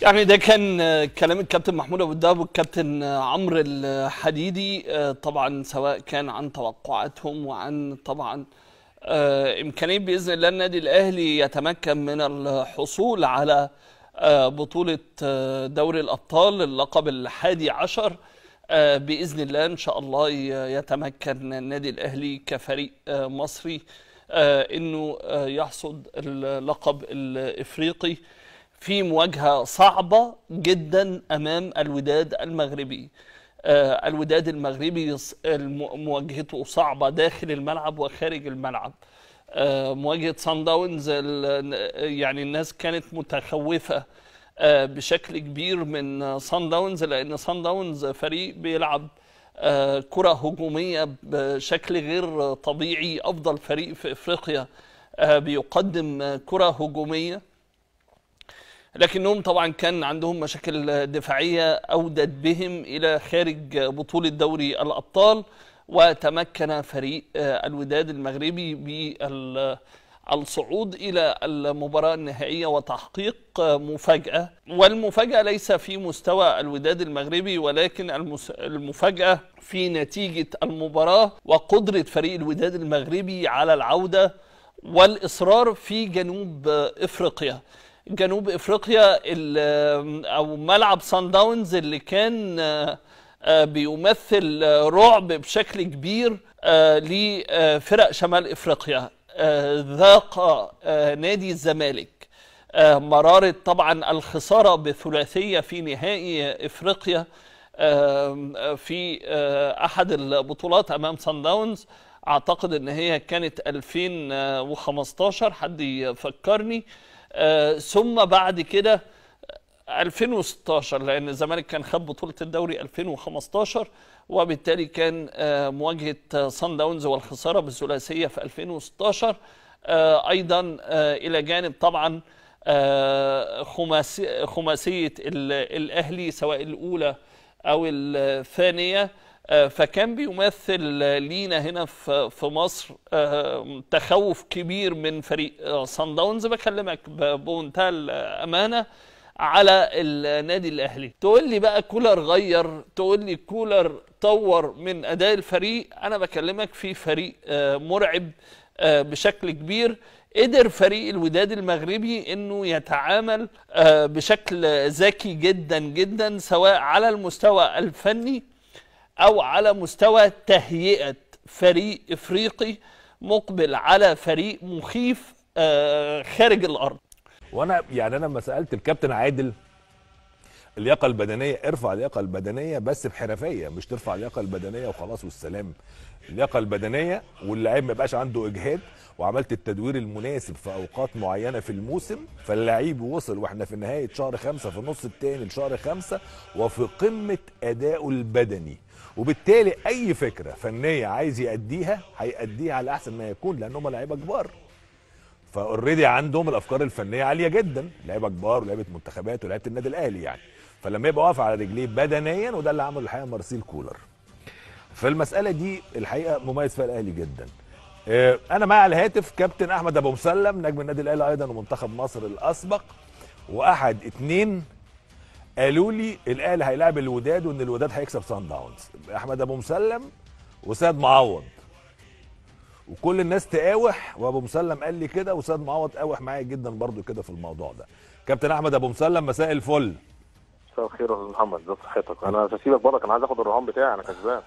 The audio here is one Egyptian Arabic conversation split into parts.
يعني ده كان كلام الكابتن محمود ابو الدهب والكابتن عمرو الحديدي طبعا سواء كان عن توقعاتهم وعن طبعا امكانيه باذن الله النادي الاهلي يتمكن من الحصول على بطوله دوري الابطال اللقب الحادي عشر باذن الله ان شاء الله يتمكن النادي الاهلي كفريق مصري انه يحصد اللقب الافريقي في مواجهه صعبه جدا امام الوداد المغربي آه الوداد المغربي مواجهته صعبه داخل الملعب وخارج الملعب آه مواجهه سان داونز يعني الناس كانت متخوفه آه بشكل كبير من سان داونز لان سان داونز فريق بيلعب كره هجوميه بشكل غير طبيعي افضل فريق في افريقيا بيقدم كره هجوميه لكنهم طبعا كان عندهم مشاكل دفاعية أودت بهم إلى خارج بطولة دوري الأبطال وتمكن فريق الوداد المغربي بالصعود إلى المباراة النهائية وتحقيق مفاجأة والمفاجأة ليس في مستوى الوداد المغربي ولكن المفاجأة في نتيجة المباراة وقدرة فريق الوداد المغربي على العودة والإصرار في جنوب إفريقيا جنوب افريقيا او ملعب سان داونز اللي كان بيمثل رعب بشكل كبير لفرق شمال افريقيا ذاق نادي الزمالك مرارة طبعا الخسارة بثلاثية في نهائي افريقيا في احد البطولات امام سان داونز اعتقد ان هي كانت 2015 حد يفكرني آه ثم بعد كده 2016 لان الزمالك كان خد بطوله الدوري 2015 وبالتالي كان آه مواجهه سان داونز والخساره بالثلاثيه في 2016 آه ايضا الى جانب طبعا خماسي خماسيه الاهلي سواء الاولى او الثانيه فكان بيمثل لينا هنا في مصر تخوف كبير من فريق صن داونز بكلمك بمنتهى الامانه على النادي الاهلي تقول لي بقى كولر غير تقول لي كولر طور من اداء الفريق انا بكلمك في فريق مرعب بشكل كبير قدر فريق الوداد المغربي انه يتعامل بشكل ذكي جدا جدا سواء على المستوى الفني او على مستوى تهيئه فريق افريقي مقبل على فريق مخيف خارج الارض وانا يعني انا لما سالت الكابتن عادل اللياقه البدنيه ارفع اللياقه البدنيه بس بحرفيه مش ترفع اللياقه البدنيه وخلاص والسلام اللياقه البدنيه واللاعب ما يبقاش عنده اجهاد وعملت التدوير المناسب في اوقات معينه في الموسم فاللعيب وصل واحنا في نهايه شهر خمسة في النص الثاني لشهر خمسة وفي قمه ادائه البدني وبالتالي اي فكره فنيه عايز ياديها هياديها على احسن ما يكون لان هم لعيبه كبار فاوريدي عندهم الافكار الفنيه عاليه جدا لعيبه كبار ولعيبه منتخبات ولعيبه النادي الاهلي يعني فلما يبقى واقف على رجليه بدنيا وده اللي عمله الحقيقه مارسيل كولر فالمساله دي الحقيقه مميز فيها الاهلي جدا انا معي على الهاتف كابتن احمد ابو مسلم نجم النادي الاهلي ايضا ومنتخب مصر الاسبق واحد اتنين قالوا لي الاهلي هيلاعب الوداد وان الوداد هيكسب سان داونز احمد ابو مسلم وسيد معوض وكل الناس تقاوح وابو مسلم قال لي كده وسيد معوض قاوح معايا جدا برضو كده في الموضوع ده كابتن احمد ابو مسلم مساء الفل مساء الخير يا استاذ محمد ده صحتك انا هسيبك برضك انا عايز اخد الرهان بتاعي انا كسبان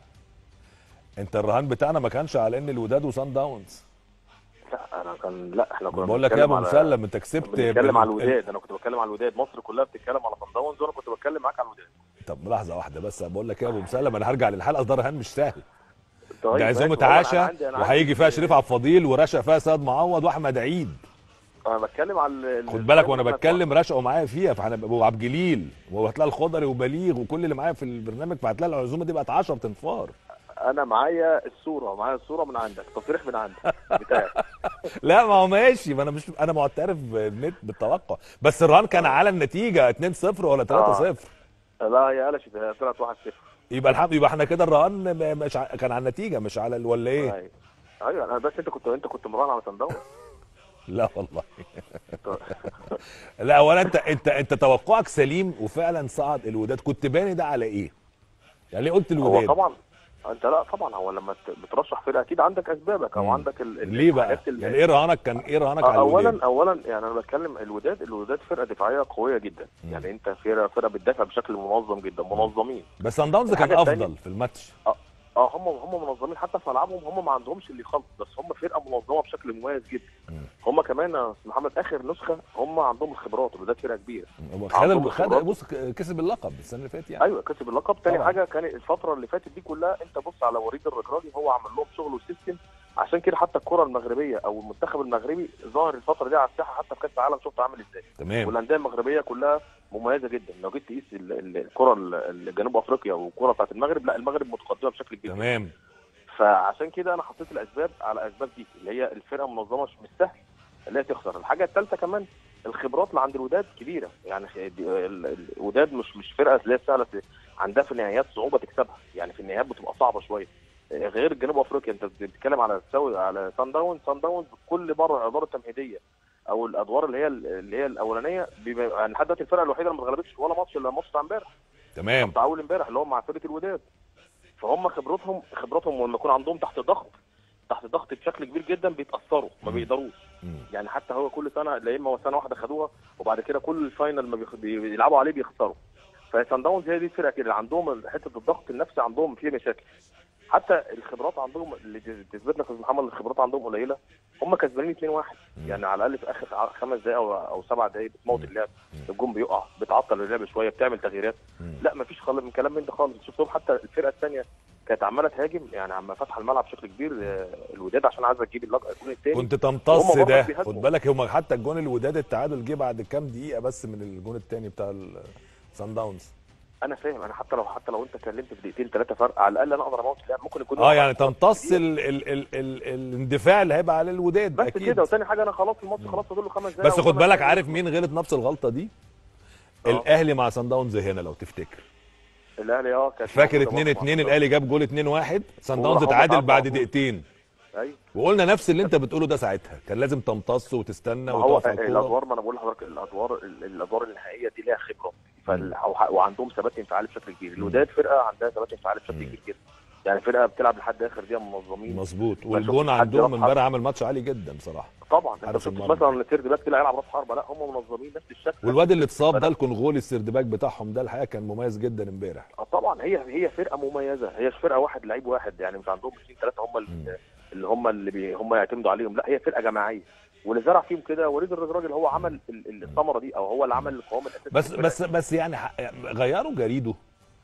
انت الرهان بتاعنا ما كانش على ان الوداد وسان داونز لا انا كان لا احنا كنا بقول لك يا ابو مسلم انت كسبت بنتكلم على الوداد انا كنت بتكلم على الوداد مصر كلها بتتكلم على سان داونز وانا كنت بتكلم معاك على الوداد طب لحظه واحده بس بقول لك يا ابو مسلم انا هرجع للحلقه ده رهان مش سهل طيب ده عزومه عشاء وهيجي فيها شريف عبد الفضيل ورشا فيها سيد معوض واحمد عيد انا بتكلم على خد بالك وانا بتكلم رشقوا معايا فيها فاحنا وعبد الجليل وهتلاقي الخضري وبليغ وكل اللي معايا في البرنامج فهتلاقي العزومه دي بقت 10 تنفار انا معايا الصوره معايا الصوره من عندك تصريح من عندك بتاعك لا ما هو ماشي ما انا مش انا معترف بالنت بالتوقع بس الرهان كان على النتيجه 2-0 ولا 3-0 آه. لا هي قلشت طلعت 1-0 يبقى الحمد يبقى احنا كده الرهان مش ع... كان على النتيجه مش على ال... ولا ايه؟ ايوه ايوه انا بس انت كنت انت كنت مراهن على سان داونز لا والله لا ولا انت انت انت توقعك سليم وفعلا صعد الوداد كنت باني ده على ايه؟ يعني ليه قلت هو الوداد؟ طبعا انت لا طبعا هو لما ت- بترشح فرقه اكيد عندك اسبابك او مم. عندك ال... ال- ليه بقى؟ الحاجات ال- يعني ايه رهانك كان ايه رهانك على اولا الوداد؟ اولا يعني انا بتكلم الوداد الوداد فرقه دفاعيه قويه جدا مم. يعني انت فرقه فرقه بتدافع بشكل منظم جدا منظمين بس سان داونز كان الحاجة التانية- افضل في الماتش اه هم هم منظمين حتى في ملعبهم هم ما عندهمش اللي يخلص بس هم فرقه منظمه بشكل مميز جدا مم. هم كمان يا أستاذ محمد اخر نسخه هم عندهم الخبرات الوداد فرقه كبيره هو خد عندهم خد خبرات. بص كسب اللقب السنه اللي فاتت يعني ايوه كسب اللقب تاني طبعا. حاجه كان الفتره اللي فاتت دي كلها انت بص على وليد الركراجي هو عمل لهم شغل وسيستم عشان كده حتى الكره المغربيه او المنتخب المغربي ظاهر الفتره دي على الساحه حتى في كاس العالم شفت عامل ازاي تمام والانديه المغربيه كلها مميزه جدا لو جيت تقيس ال- ال- الكره ال- ال- جنوب افريقيا والكره بتاعت المغرب لا المغرب متقدمه بشكل كبير تمام فعشان كده انا حطيت الاسباب على اسباب دي اللي هي الفرقه منظمه مش مش سهل اللي هي تخسر الحاجه الثالثه كمان الخبرات اللي عند الوداد كبيره يعني خ- دي- ال- ال- الوداد مش مش فرقه اللي هي سهله ت- عندها في النهائيات صعوبه تكسبها يعني في النهائيات بتبقى صعبه شويه آه، غير جنوب افريقيا انت بتتكلم على سو... على سان داونز سان داونز كل مره الادوار التمهيديه او الادوار اللي هي اللي هي الاولانيه بيبقى يعني لحد دلوقتي الفرقه الوحيده اللي ما اتغلبتش ولا ماتش الا الماتش بتاع امبارح تمام بتاع اول امبارح اللي هو مع فرقه الوداد فهم خبرتهم خبراتهم لما يكون عندهم تحت ضغط تحت ضغط بشكل كبير جدا بيتاثروا ما مم. بيقدروش مم. يعني حتى هو كل سنه لا اما هو سنه واحده خدوها وبعد كده كل الفاينل ما بيخ- بيلعبوا عليه بيخسروا فسان داونز هي دي الفرقه كده اللي عندهم حته الضغط النفسي عندهم فيه مشاكل حتى الخبرات عندهم اللي تثبت لك يا أستاذ محمد الخبرات عندهم قليله هم كسبانين 2-1 مم. يعني على الاقل في اخر ع- خمس دقائق او او سبع دقائق بتموت مم. اللعب مم. الجون بيقع بتعطل اللعب شويه بتعمل تغييرات مم. لا مفيش خالص من كلام من ده خالص شفتهم حتى الفرقه الثانيه كانت عماله تهاجم يعني عم فاتحه الملعب بشكل كبير آه، الوداد عشان عايزه تجيب اللق- الجون الثاني كنت تمتص وهم برضه ده بيهاجموا. خد بالك هم حتى الجون الوداد التعادل جه بعد كام دقيقه بس من الجون الثاني بتاع ال- سان داونز انا فاهم انا حتى لو حتى لو انت اتكلمت في دقيقتين ثلاثه فرق على الاقل انا اقدر اموت اللعب ممكن يكون اه يعني تمتص ال ال ال ال الاندفاع اللي هيبقى على الوداد بس اكيد كده وثاني حاجه انا خلاص الماتش خلاص فاضل له خمس دقايق بس أو خد خمس بالك دقايق. عارف مين غلط نفس الغلطه دي آه. الاهلي مع سان داونز هنا لو تفتكر الاهلي اه كانت فاكر موجودة 2 برضه 2 مع الاهلي جاب جول 2 1 سان وراح داونز هم اتعادل تعادلوا بعد على طول. دقيقتين ايوه وقلنا نفس اللي انت بتقوله ده ساعتها كان لازم تمتص وتستنى ما هو وتقف على الكوره الادوار ما انا بقول لحضرتك الادوار ال- الادوار النهائيه دي ليها خبره فال... أو- وعندهم ثبات انفعالي بشكل كبير الوداد فرقه عندها ثبات انفعالي بشكل مم. كبير جدا يعني فرقه بتلعب لحد اخر دقيقه منظمين مظبوط شفتش والجون حد عندهم يلعب امبارح عامل ماتش عالي جدا بصراحه طبعا انت حارس شفت المرمى. مثلا السيرد باك طلع يلعب راس حربه لا هم منظمين نفس الشكل والواد اللي اتصاب ده الكونغولي السردباك بتاعهم ده الحقيقه كان مميز جدا امبارح آه طبعا هي هي فرقه مميزه هي مش فرقه واحد لعيب واحد يعني مش عندهم اثنين ثلاثه هم مم. اللي, اللي هم اللي بي هم يعتمدوا عليهم لا هي فرقه جماعيه واللي زرع فيهم كده وليد الرجراجي هو عمل ال- ال- الثمره دي او هو اللي عمل القوام الاساسي بس للفرقة. بس بس يعني ح- غيروا جريده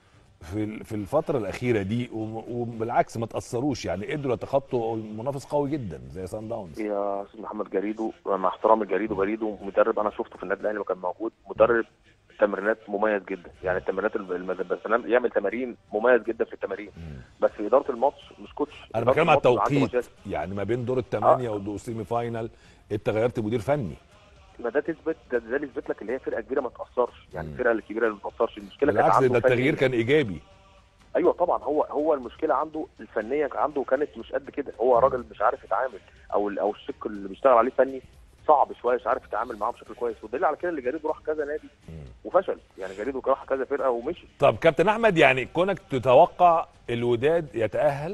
في ال- في الفتره الاخيره دي وم- وبالعكس ما تاثروش يعني قدروا يتخطوا منافس قوي جدا زي سان داونز يا استاذ محمد جريدو مع احترامي جريدو جريدو مدرب انا شفته في النادي الاهلي وكان موجود مدرب تمرينات مميز جدا يعني التمرينات الم- الم- بس أنا يعمل تمارين مميز جدا في التمارين مم. بس في اداره الماتش مش كوتش انا إدارة بتكلم على الماتش عنده التوقيت مشاكل. يعني ما بين دور الثمانيه ودور سيمي فاينال انت غيرت مدير فني ما ده تثبت ده, ده اللي يثبت لك اللي هي فرقه كبيره ما تاثرش يعني مم. الفرقه الكبيره اللي ما تاثرش المشكله كانت بالعكس عنده ده التغيير فنياً. كان ايجابي ايوه طبعا هو هو المشكله عنده الفنيه عنده كانت مش قد كده هو راجل مش عارف يتعامل او ال- او الشق اللي بيشتغل عليه فني صعب شويه مش عارف يتعامل معاه بشكل كويس والدليل على كده اللي جريدو راح كذا نادي مم. وفشل يعني جريدو راح كذا فرقه ومشي طب كابتن احمد يعني كونك تتوقع الوداد يتاهل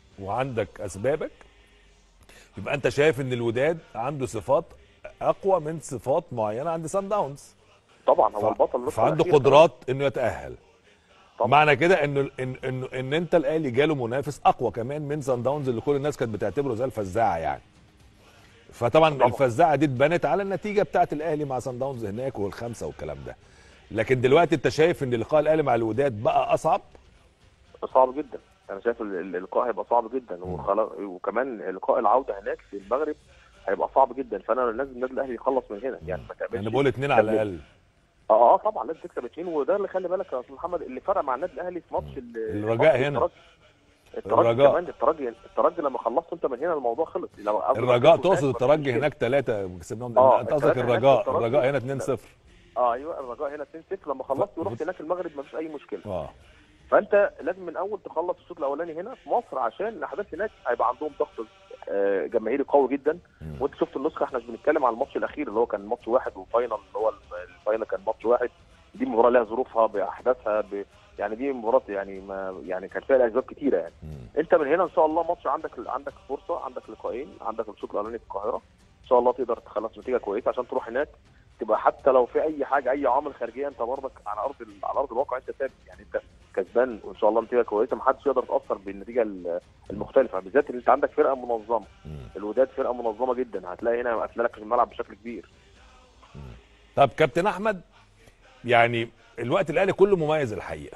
وعندك اسبابك يبقى انت شايف ان الوداد عنده صفات اقوى من صفات معينه عند سان داونز طبعا هو ف- البطل النسخة فعنده الأخيرة قدرات انه يتاهل طبعا. معنى كده انه ان ان ان انت الاهلي جاله منافس اقوى كمان من سان داونز اللي كل الناس كانت بتعتبره زي الفزاعه يعني فطبعا طبعا. الفزاعه دي اتبنت على النتيجه بتاعت الاهلي مع سان داونز هناك والخمسه والكلام ده لكن دلوقتي انت شايف ان لقاء الاهلي مع الوداد بقى اصعب صعب جدا انا شايف ال- ال- اللقاء هيبقى صعب جدا وخلا- وكمان لقاء العوده هناك في المغرب هيبقى صعب جدا فانا لازم النادي الاهلي يخلص من هنا يعني ما تعملش انا بقول اتنين على كمل. الاقل اه اه طبعا لازم تكسب اثنين وده اللي خلي بالك يا استاذ محمد اللي فرق مع النادي الاهلي في ماتش ال- الرجاء ماتش هنا. الترجي. الترجي الرجاء. كمان الترجي الترجي لما خلصت انت من هنا الموضوع خلص لو قبل ما الرجاء تكسبوا تقصد هناك مفيش الترجي مشكلة. هناك ثلاثه كسبناهم آه، انت قصدك التلاتة هناك الرجاء الترجي. الرجاء هنا 2 0 اه ايوه الرجاء هنا 2-0 لما خلصت ورحت بص- هناك المغرب مفيش اي مشكله اه فانت لازم من اول تخلص الشوط الاولاني هنا في مصر عشان الاحداث هناك هيبقى عندهم ضغط آه، جماهيري قوي جدا مم. وانت شفت النسخه احنا مش بنتكلم على الماتش الاخير اللي هو كان ماتش واحد وفاينل اللي هو الفاينل كان ماتش واحد دي مباراه لها ظروفها باحداثها ب... يعني دي مباراه يعني ما يعني كان فيها اسباب كتيره يعني مم. انت من هنا ان شاء الله ماتش عندك عندك فرصه عندك لقاءين عندك الشوط الاولاني في القاهره ان شاء الله تقدر تخلص نتيجه كويسه عشان تروح هناك تبقى حتى لو في اي حاجه اي عوامل خارجيه انت برضك على ارض ال- على ارض الواقع انت ثابت يعني انت كسبان وان شاء الله نتيجه كويسه ما حدش يقدر يتاثر بالنتيجه ال- المختلفه بالذات ان انت عندك فرقه منظمه مم. الوداد فرقه منظمه جدا هتلاقي هنا قافله لك في الملعب بشكل كبير طب كابتن احمد يعني الوقت الاهلي كله مميز الحقيقه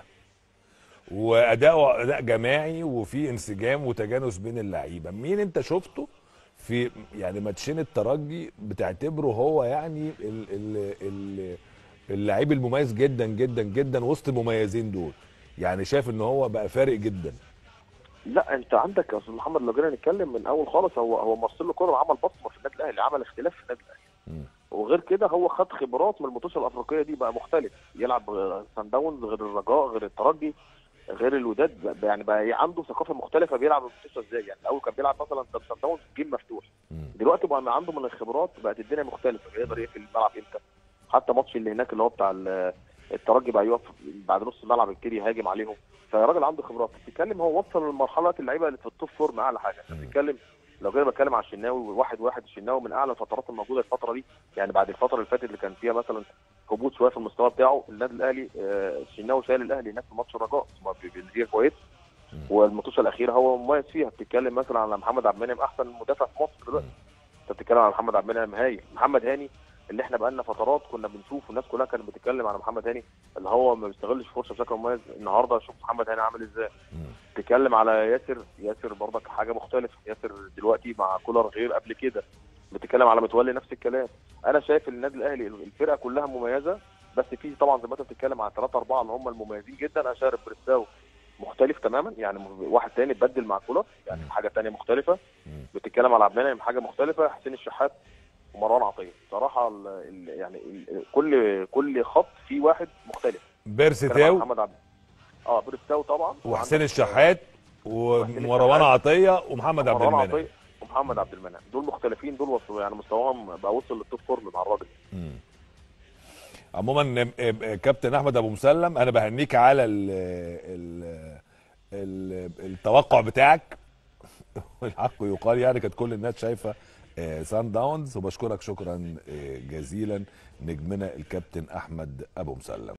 واداؤه اداء جماعي وفي انسجام وتجانس بين اللعيبه مين انت شفته في يعني ماتشين الترجي بتعتبره هو يعني ال ال ال اللعيب المميز جدا جدا جدا وسط المميزين دول يعني شايف ان هو بقى فارق جدا لا انت عندك يا استاذ محمد لو جينا نتكلم من اول خالص هو هو مارسيلو كولر عمل بصمه في النادي الاهلي عمل اختلاف في النادي الاهلي مم. وغير كده هو خد خبرات من الماتشات الافريقيه دي بقى مختلف يلعب سان داونز غير الرجاء غير الترجي غير الوداد بقى- يعني بقى عنده ثقافه مختلفه بيلعب الماتشات ازاي يعني الاول كان بيلعب مثلا ضد سان داونز جيم مفتوح مم. دلوقتي بقى عنده من الخبرات بقت الدنيا مختلفه بيقدر يقفل الملعب امتى حتى ماتش اللي هناك اللي هو بتاع ال- الترجي بقى يقف بعد نص الملعب يبتدي يهاجم عليهم فالراجل عنده خبرات بتتكلم هو وصل لمرحله اللعيبه اللي في التوب فورم اعلى حاجه مم. بتتكلم لو جينا بتكلم على الشناوي واحد واحد الشناوي من اعلى الفترات الموجوده الفتره دي يعني بعد الفتره اللي فاتت اللي كان فيها مثلا هبوط شويه في المستوى بتاعه النادي الاهلي آه، الشناوي شايل الاهلي هناك في ماتش الرجاء ب- بنتيجه كويس مم. والماتش الاخيره هو مميز فيها بتتكلم مثلا على محمد عبد المنعم احسن مدافع في مصر دلوقتي انت بتتكلم على محمد عبد المنعم هايل محمد هاني اللي احنا بقالنا فترات كنا بنشوف والناس كلها كانت بتتكلم على محمد هاني اللي هو ما بيستغلش فرصه بشكل مميز النهارده شوف محمد هاني عامل ازاي مم. بتتكلم على ياسر ياسر برضك حاجه مختلفه ياسر دلوقتي مع كولر غير قبل كده بتتكلم على متولي نفس الكلام انا شايف النادي الاهلي الفرقه كلها مميزه بس في طبعا زي ما انت بتتكلم على ثلاثه اربعه اللي هم المميزين جدا انا شايف بريستاو مختلف تماما يعني واحد تاني اتبدل مع كولر يعني مم. حاجه تانية مختلفه مم. بتتكلم على عبد المنعم حاجه مختلفه حسين الشحات ومروان عطيه صراحه ال ال يعني ال كل كل خط فيه واحد مختلف بيرسي بتتكلم على تاو محمد عبد اه بريستاو طبعا وحسين وعندك- الشحات ومروان عطيه ومحمد عبد مروان المنعم عطية ومحمد عبد المنعم دول مختلفين دول وصلوا يعني مستواهم بقى وصل للتوب فورم مع الراجل مم. عموما آه، آه، كابتن احمد ابو مسلم انا بهنيك على ال ال ال التوقع بتاعك والحق يقال يعني كانت كل الناس شايفه آه، سان داونز وبشكرك شكرا آه، جزيلا نجمنا الكابتن احمد ابو مسلم